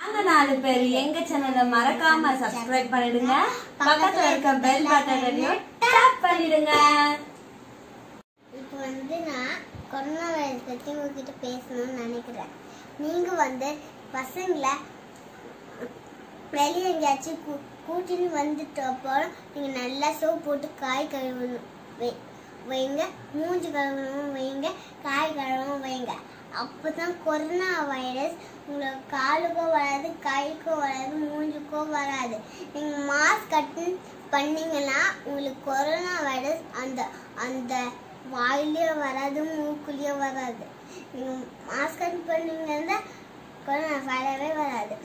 நாங்க நாலு பேர் எங்க சேனலை மறக்காம சப்ஸ்கிரைப் பண்ணிடுங்க பக்கத்துல இருக்க பெல் பட்டனையும் டேப் பண்ணிடுங்க இப்போ வந்து நான் கொரோனா வைரஸ் பற்றி உங்ககிட்ட பேசணும்னு நினைக்கிறேன் நீங்கள் வந்து பசங்களை வெளியே எங்கேயாச்சும் கூ கூட்டின்னு வந்துட்டு அப்புறம் நீங்கள் நல்லா சோப் போட்டு காய் கழுவணும் வை- வைங்க மூஞ்சி கழுவணும் வைங்க காய் கழுவணும் வைங்க அப்போ தான் கொரோனா வைரஸ் உங்களுக்கு காலுக்கோ வராது கைக்கோ வராது மூஞ்சுக்கோ வராது நீங்கள் மாஸ்க் கட்டு பண்ணீங்கன்னா உங்களுக்கு கொரோனா வைரஸ் அந்த அந்த வாயிலையும் வராது மூக்குலேயும் வராது நீங்கள் மாஸ்க் கட் பண்ணீங்கன்னா கொரோனா வரவே வராது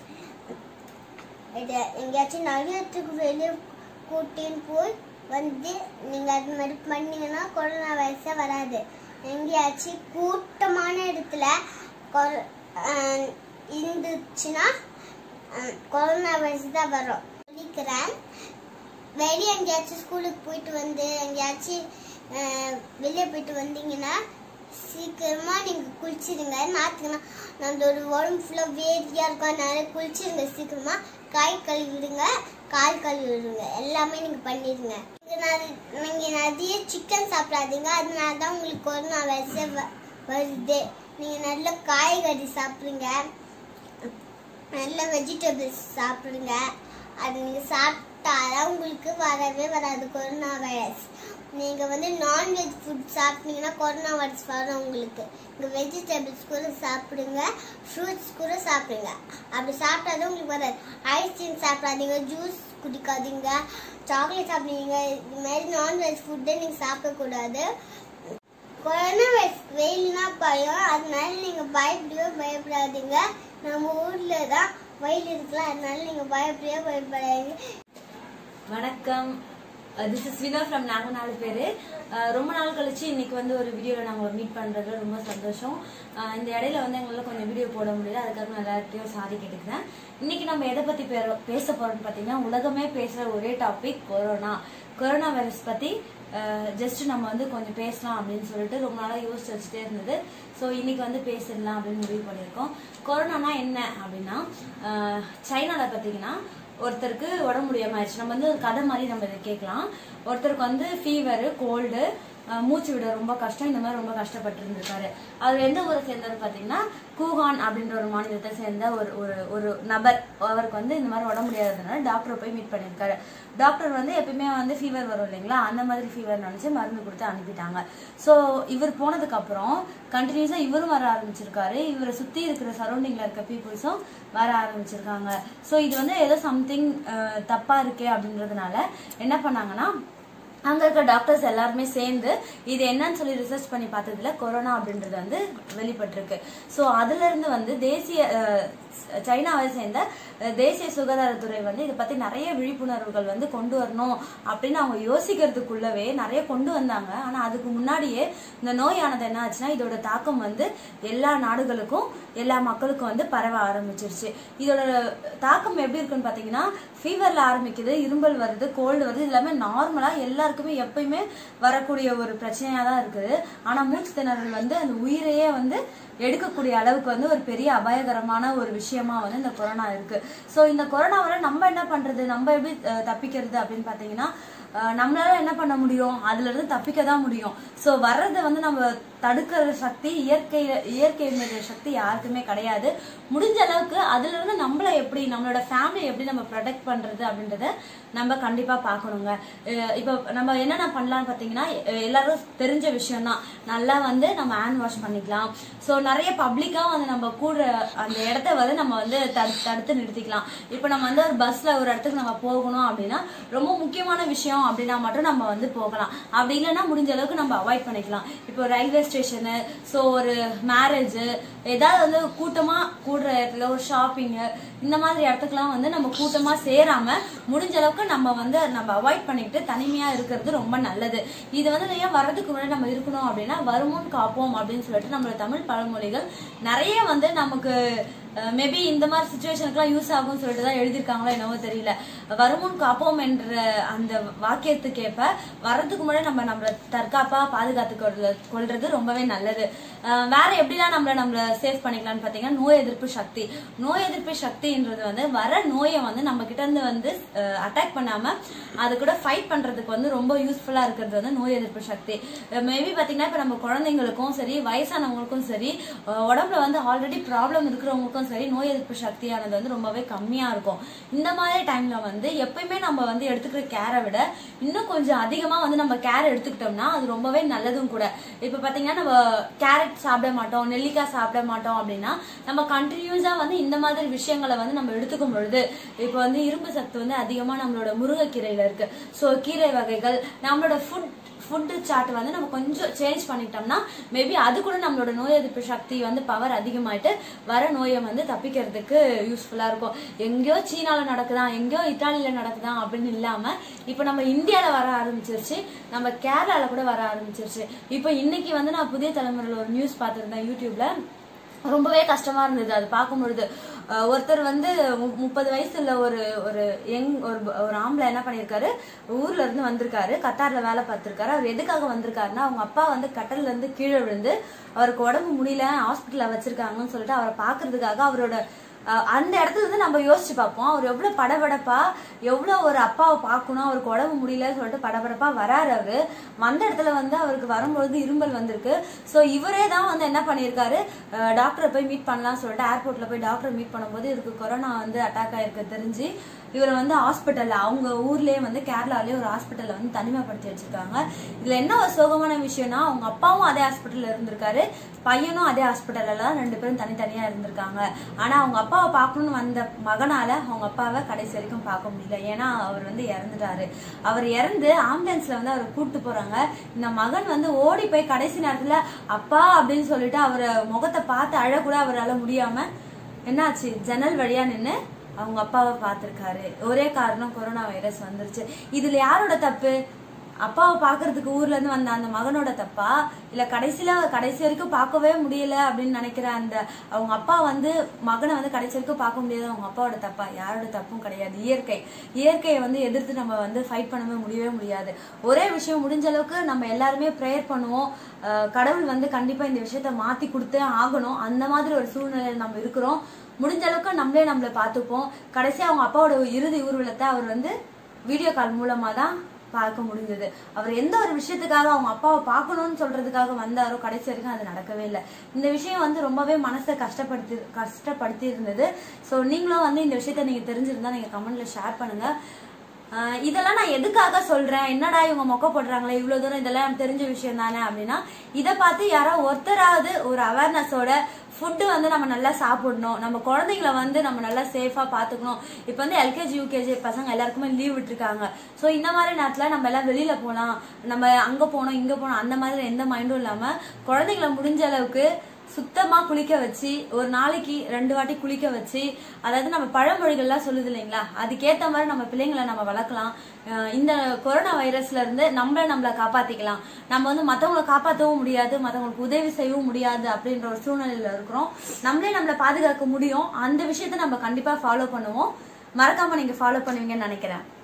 இது எங்கேயாச்சும் நகரத்துக்கு வெளியே கூட்டின்னு போய் வந்து நீங்கள் அது மாதிரி பண்ணீங்கன்னா கொரோனா வைரஸே வராது எங்கேயாச்சும் கூட்டமான இடத்துல கொர- ஆஹ் இருந்துச்சுன்னா ஆஹ் கொரோனா வைரஸ் தான் வரும் சொல்லிக்கிறேன் வெளியே எங்கேயாச்சும் ஸ்கூலுக்கு போயிட்டு வந்து எங்கேயாச்சும் ஆஹ் வெளியே போயிட்டு வந்தீங்கன்னா சீக்கிரமா நீங்க குளிச்சிடுங்க நாத்துக்குன்னா நம்மளோட உடம்பு ஃபுல்லா வேதியா இருக்கும் அதனால குளிச்சிடுங்க சீக்கிரமா காய் கழுவிடுங்க கால் கழுவிடுங்க எல்லாமே நீங்க பண்ணிடுங்க நீங்க நிறைய- நீங்க நிறைய சிக்கன் சாப்பிடாதீங்க அதனால தான் உங்களுக்கு கொரோனா வைரஸே வ- வருது நீங்க நல்ல காய்கறி சாப்பிடுங்க நல்ல வெஜிடபிள்ஸ் சாப்பிடுங்க அது நீங்கள் சாப்பிட்டாதான் உங்களுக்கு வரவே வராது கொரோனா வைரஸ் நீங்கள் வந்து நான்வெஜ் ஃபுட் சாப்பிட்டீங்கன்னா கொரோனா வைரஸ் வரும் உங்களுக்கு இங்கே வெஜிடபிள்ஸ் கூட சாப்பிடுங்க ஃப்ரூட்ஸ் கூட சாப்பிடுங்க அப்படி சாப்பிட்டாதான் உங்களுக்கு வராது ஐஸ்கிரீம் சாப்பிடாதீங்க ஜூஸ் குடிக்காதீங்க சாக்லேட் சாப்பிடுவீங்க இது மாதிரி நான்வெஜ் ஃபுட்டை நீங்கள் சாப்பிடக்கூடாது கொரோனா வைரஸ் வெயில்னா பயம் அதனால நீங்க பயப்படவே பயப்படாதீங்க நம்ம ஊர்ல தான் வெயில் இருக்கலாம் அதனால நீங்க பயப்படவே பயப்படாதீங்க வணக்கம் திஸ் இஸ் வினோ ஃப்ரம் நாங்க நாலு பேரு அஹ் ரொம்ப நாள் கழிச்சு இன்னைக்கு வந்து ஒரு வீடியோல நாங்க மீட் பண்றதுல ரொம்ப சந்தோஷம் அஹ் இந்த இடையில வந்து எங்களால கொஞ்சம் வீடியோ போட முடியல அதுக்காக நான் எல்லார்ட்டையும் சாரி கேட்டுக்கிறேன் இன்னைக்கு நம்ம எதை பத்தி பேர- பேச போறோம்னு பாத்தீங்கன்னா உலகமே பேசுற ஒரே டாபிக் கொரோனா கொரோனா வைரஸ் பத்தி ஜஸ்ட் நம்ம வந்து கொஞ்சம் பேசலாம் அப்படின்னு சொல்லிட்டு ரொம்ப நாளா யோசிச்சு வச்சுட்டே இருந்தது ஸோ இன்னைக்கு வந்து பேசிடலாம் அப்படின்னு முடிவு பண்ணியிருக்கோம் கொரோனானா என்ன அப்படின்னா அஹ் சைனால பாத்தீங்கன்னா ஒருத்தருக்கு உடம்பு முடியாம ஆயிடுச்சு நம்ம வந்து ஒரு கதை மாதிரி நம்ம இதை கேட்கலாம் ஒருத்தருக்கு வந்து ஃபீவர் கோல்டு மூச்சு விட ரொம்ப கஷ்டம் இந்த மாதிரி ரொம்ப கஷ்டப்பட்டு இருந்திருக்காரு அவர் எந்த ஊரை சேர்ந்தவர் பாத்தீங்கன்னா கூகான் அப்படின்ற ஒரு மாநிலத்தை சேர்ந்த ஒரு ஒரு ஒரு நபர் அவருக்கு வந்து இந்த மாதிரி உடம்பு முடியாததுனால டாக்டரை போய் மீட் பண்ணியிருக்காரு டாக்டர் வந்து எப்பயுமே வந்து ஃபீவர் வரும் இல்லைங்களா அந்த மாதிரி ஃபீவர் நினைச்சு மருந்து கொடுத்து அனுப்பிட்டாங்க ஸோ இவர் போனதுக்கு அப்புறம் கண்டினியூஸா இவரும் வர ஆரம்பிச்சிருக்காரு இவரை சுத்தி இருக்கிற சரௌண்டிங்ல இருக்க பீப்புள்ஸும் வர ஆரம்பிச்சிருக்காங்க ஸோ இது வந்து ஏதோ சம்திங் தப்பா இருக்கே அப்படின்றதுனால என்ன பண்ணாங்கன்னா அங்க இருக்க டாக்டர்ஸ் எல்லாருமே சேர்ந்து இது என்னன்னு சொல்லி ரிசர்ச் பண்ணி பார்த்ததுல கொரோனா அப்படின்றது வந்து வெளிப்பட்டிருக்கு ஸோ அதுல இருந்து வந்து தேசிய அஹ், சைனாவை சேர்ந்த அஹ், தேசிய சுகாதாரத்துறை வந்து இதை பத்தி நிறைய விழிப்புணர்வுகள் வந்து கொண்டு வரணும் அப்படின்னு அவங்க யோசிக்கிறதுக்குள்ளவே நிறைய கொண்டு வந்தாங்க ஆனா அதுக்கு முன்னாடியே இந்த நோயானது என்ன ஆச்சுன்னா இதோட தாக்கம் வந்து எல்லா நாடுகளுக்கும் எல்லா மக்களுக்கும் வந்து பரவ ஆரம்பிச்சிருச்சு இதோட தாக்கம் எப்படி இருக்குன்னு பாத்தீங்கன்னா ஃபீவர்ல ஆரம்பிக்குது இரும்பல் வருது கோல்டு வருது இது எல்லாமே நார்மலா எல்லாருக்குமே எப்பயுமே வரக்கூடிய ஒரு பிரச்சனையா தான் இருக்குது ஆனா மூச்சு திணறல் வந்து அந்த உயிரையே வந்து எடுக்கக்கூடிய அளவுக்கு வந்து ஒரு பெரிய அபாயகரமான ஒரு விஷயமா வந்து இந்த கொரோனா இருக்கு சோ இந்த கொரோனாவில நம்ம என்ன பண்றது நம்ம எப்படி அஹ், தப்பிக்கிறது அப்படின்னு பாத்தீங்கன்னா அஹ், நம்மளால என்ன பண்ண முடியும் அதுல இருந்து தப்பிக்க தான் முடியும் சோ வர்றதை வந்து நம்ம தடுக்கிற சக்தி இயற்கை இயற்கை மீறிய சக்தி யாருக்குமே கிடையாது முடிஞ்ச அளவுக்கு அதுல இருந்து நம்மள எப்படி நம்மளோட ஃபேமிலி எப்படி நம்ம ப்ரொடெக்ட் பண்றது அப்படின்றத நம்ம கண்டிப்பா பார்க்கணுங்க அஹ் இப்போ நம்ம என்னென்ன பண்ணலாம்னு பாத்தீங்கன்னா அஹ் எல்லாரும் தெரிஞ்ச விஷயம் தான் நல்லா வந்து நம்ம ஹேண்ட் வாஷ் பண்ணிக்கலாம் ஸோ நிறைய பப்ளிக்கா வந்து நம்ம கூட அந்த இடத்த வந்து நம்ம வந்து தடு- தடுத்து நிறுத்திக்கலாம் இப்போ நம்ம வந்து ஒரு பஸ்ல ஒரு இடத்துக்கு நம்ம போகணும் அப்படின்னா ரொம்ப முக்கியமான விஷயம் அப்படின்னா மட்டும் நம்ம வந்து போகலாம் அப்படி இல்லைன்னா முடிஞ்ச அளவுக்கு நம்ம அவாய்ட் பண்ணிக்கலாம் இப்போ ரயில்வே ஸ்டேஷனு ஸோ ஒரு மேரேஜ் ஏதாவது வந்து கூட்டமா கூடுற இடத்துல ஒரு ஷாப்பிங்கு இந்த மாதிரி இடத்துக்குலாம் வந்து நம்ம கூட்டமா சேராம முடிஞ்ச அளவுக்கு நம்ம வந்து நம்ம அவாய்ட் பண்ணிக்கிட்டு தனிமையா இருக்கிறது ரொம்ப நல்லது இது வந்து ஏன் வர்றதுக்கு முன்னாடி நம்ம இருக்கணும் அப்படின்னா வருமுன் காப்போம் அப்படின்னு சொல்லிட்டு நம்மளோட தமிழ் பழமொழிகள் நிறைய வந்து நமக்கு மேபி இந்த மாதிரி சுச்சுவேஷனுக்குலாம் யூஸ் ஆகும்னு சொல்லிட்டு தான் எழுதியிருக்காங்களோ என்னவோ தெரியல வருமுன் காப்போம் என்ற அந்த வாக்கியத்துக்கு ஏற்ப வர்றதுக்கு முன்னாடி நம்ம நம்மள தற்காப்பா பாதுகாத்து கொள்றது- கொள்றது ரொம்பவே நல்லது அஹ் வேற எப்படிலாம் நம்மள நம்மள சேஃப் பண்ணிக்கலாம்னு பாத்தீங்கன்னா நோய் எதிர்ப்பு சக்தி நோய் எதிர்ப்பு சக்தின்றது வந்து வர நோயை வந்து நம்ம கிட்ட இருந்து வந்து அட்டாக் பண்ணாம அது கூட ஃபைட் பண்றதுக்கு வந்து ரொம்ப யூஸ்ஃபுல்லா இருக்கிறது வந்து நோய் எதிர்ப்பு சக்தி மேபி பாத்தீங்கன்னா இப்ப நம்ம குழந்தைங்களுக்கும் சரி வயசானவங்களுக்கும் சரி அஹ் உடம்புல வந்து ஆல்ரெடி ப்ராப்ளம் இருக்கிறவங்களுக்கும் சரி நோய் எதிர்ப்பு சக்தியானது வந்து ரொம்பவே கம்மியா இருக்கும் இந்த மாதிரி டைம்ல வந்து எப்பயுமே நம்ம வந்து எடுத்துக்கிற கேரை விட இன்னும் கொஞ்சம் அதிகமா வந்து நம்ம கேர் எடுத்துக்கிட்டோம்னா அது ரொம்பவே நல்லதும் கூட இப்ப பாத்தீங்கன்னா நம்ம கேரட் சாப்பிட மாட்டோம் நெல்லிக்காய் சாப்பிட மாட்டோம் அப்படின்னா நம்ம கண்டினியூஸா வந்து இந்த மாதிரி விஷயங்களை வந்து நம்ம எடுத்துக்கும் பொழுது இப்ப வந்து இரும்பு சத்து வந்து அதிகமா நம்மளோட முருங்கைக்கீரையில இருக்கு சோ கீரை வகைகள் நம்மளோட ஃபுட் ஃபுட்டு சார்ட் வந்து நம்ம கொஞ்சம் சேஞ்ச் பண்ணிட்டோம்னா மேபி அது கூட நம்மளோட நோய் எதிர்ப்பு சக்தி வந்து பவர் அதிகமாயிட்டு வர நோயை வந்து தப்பிக்கிறதுக்கு யூஸ்ஃபுல்லா இருக்கும் எங்கேயோ சீனால நடக்குதா எங்கேயோ இத்தாலியில நடக்குதா அப்படின்னு இல்லாம இப்ப நம்ம இந்தியால வர ஆரம்பிச்சிருச்சு நம்ம கேரளால கூட வர ஆரம்பிச்சிருச்சு இப்போ இன்னைக்கு வந்து நான் புதிய தலைமுறையில் ஒரு நியூஸ் பார்த்திருந்தேன் யூடியூப்ல ரொம்பவே கஷ்டமா இருந்தது அது பார்க்கும் பொழுது அஹ் ஒருத்தர் வந்து மு- முப்பது வயசுல ஒரு ஒரு யங் ஒரு ஒரு ஆம்பளை என்ன பண்ணிருக்காரு ஊர்ல இருந்து வந்திருக்காரு கத்தார்ல வேலை பார்த்திருக்காரு அவர் எதுக்காக வந்திருக்காருன்னா அவங்க அப்பா வந்து கட்டல்ல இருந்து கீழே விழுந்து அவருக்கு உடம்பு முடியல ஹாஸ்பிட்டல்ல வச்சிருக்காங்கன்னு சொல்லிட்டு அவரை பாக்குறதுக்காக அவரோட அஹ் அந்த இடத்துல வந்து நம்ம யோசிச்சு பார்ப்போம் அவர் எவ்வளவு படபடப்பா எவ்வளவு ஒரு அப்பாவை பார்க்கணும் அவருக்கு உடம்பு முடியலன்னு சொல்லிட்டு படபடப்பா வராரு அவரு வந்த இடத்துல வந்து அவருக்கு வரும்பொழுது இருமல் வந்திருக்கு சோ இவரே தான் வந்து என்ன பண்ணியிருக்காரு அஹ் டாக்டரை போய் மீட் பண்ணலாம் சொல்லிட்டு ஏர்போர்ட்ல போய் டாக்டரை மீட் பண்ணும்போது இவருக்கு கொரோனா வந்து அட்டாக் ஆயிருக்கு தெரிஞ்சு இவரை வந்து ஹாஸ்பிட்டல்ல அவங்க ஊர்லயே வந்து கேரளாலயே ஒரு ஹாஸ்பிட்டல்ல வந்து தனிமைப்படுத்தி வச்சிருக்காங்க இதுல என்ன ஒரு சோகமான விஷயம்னா அவங்க அப்பாவும் அதே ஹாஸ்பிட்டல்ல இருந்திருக்காரு பையனும் அதே ஹாஸ்பிட்டல்ல தான் ரெண்டு பேரும் தனித்தனியா இருந்திருக்காங்க ஆனா அவங்க அப்பாவை பார்க்கணும்னு வந்த மகனால அவங்க அப்பாவை கடைசி வரைக்கும் பார்க்க முடியல ஏன்னா அவர் வந்து இறந்துட்டாரு அவர் இறந்து ஆம்புலன்ஸ்ல வந்து அவரை கூட்டு போறாங்க இந்த மகன் வந்து ஓடி போய் கடைசி நேரத்துல அப்பா அப்படின்னு சொல்லிட்டு அவரை முகத்தை பார்த்து அழக்கூட அவரால முடியாம என்னாச்சு ஜன்னல் வழியா நின்னு அவங்க அப்பாவை பார்த்திருக்காரு ஒரே காரணம் கொரோனா வைரஸ் வந்துருச்சு இதுல யாரோட தப்பு அப்பாவை பாக்குறதுக்கு ஊர்ல இருந்து வந்த அந்த மகனோட தப்பா இல்ல கடைசியில கடைசி வரைக்கும் பார்க்கவே முடியல அப்படின்னு நினைக்கிற அந்த அவங்க அப்பா வந்து மகனை வந்து கடைசி வரைக்கும் பார்க்க முடியாது அவங்க அப்பாவோட தப்பா யாரோட தப்பும் கிடையாது இயற்கை இயற்கையை வந்து எதிர்த்து நம்ம வந்து ஃபைட் பண்ணவே முடியவே முடியாது ஒரே விஷயம் முடிஞ்ச அளவுக்கு நம்ம எல்லாருமே ப்ரேயர் பண்ணுவோம் அஹ் கடவுள் வந்து கண்டிப்பா இந்த விஷயத்த மாத்தி கொடுத்தே ஆகணும் அந்த மாதிரி ஒரு சூழ்நிலையில நம்ம இருக்கிறோம் முடிஞ்ச அளவுக்கு நம்மளே நம்மளை பார்த்துப்போம் கடைசியா அவங்க அப்பாவோட இறுதி ஊர்வலத்தை அவர் வந்து வீடியோ கால் மூலமா தான் பார்க்க முடிஞ்சது அவர் எந்த ஒரு விஷயத்துக்காக அவங்க அப்பாவை பார்க்கணும்னு சொல்றதுக்காக வந்தாரோ கடைசி வரைக்கும் அது நடக்கவே இல்லை இந்த விஷயம் வந்து ரொம்பவே மனசை கஷ்டப்படுத்தி கஷ்டப்படுத்தி இருந்தது ஸோ நீங்களும் வந்து இந்த விஷயத்த நீங்க தெரிஞ்சிருந்தா நீங்க கமெண்ட்ல ஷேர் பண்ணுங்க ஆஹ் இதெல்லாம் நான் எதுக்காக சொல்றேன் என்னடா இவங்க மொக்க போடுறாங்களே இவ்வளவு தூரம் இதெல்லாம் எனக்கு தெரிஞ்ச விஷயம் தானே அப்படின்னா இதை பார்த்து யாரோ ஒருத்தராவது ஒரு அவேர்னஸோட ஃபுட்டு வந்து நம்ம நல்லா சாப்பிடணும் நம்ம குழந்தைங்கள வந்து நம்ம நல்லா சேஃபா பாத்துக்கணும் இப்போ வந்து எல்கேஜி யூகேஜி பசங்க எல்லாருக்குமே லீவ் விட்டுருக்காங்க ஸோ இந்த மாதிரி நேரத்துல நம்ம எல்லாம் வெளியில போலாம் நம்ம அங்க போனோம் இங்க போனோம் அந்த மாதிரி எந்த மைண்டும் இல்லாம குழந்தைங்கள முடிஞ்ச அளவுக்கு சுத்தமா குளிக்க வச்சு ஒரு நாளைக்கு ரெண்டு வாட்டி குளிக்க வச்சு அதாவது நம்ம பழமொழிகள்லாம் சொல்லுது இல்லைங்களா அதுக்கேத்த மாதிரி நம்ம பிள்ளைங்களை நம்ம வளர்க்கலாம் அஹ் இந்த கொரோனா வைரஸ்ல இருந்து நம்மள நம்மள காப்பாத்திக்கலாம் நம்ம வந்து மத்தவங்களை காப்பாற்றவும் முடியாது மத்தவங்களுக்கு உதவி செய்யவும் முடியாது அப்படின்ற ஒரு சூழ்நிலையில இருக்கிறோம் நம்மளே நம்மளை பாதுகாக்க முடியும் அந்த விஷயத்த நம்ம கண்டிப்பா ஃபாலோ பண்ணுவோம் மறக்காம நீங்க ஃபாலோ பண்ணுவீங்கன்னு நினைக்கிறேன்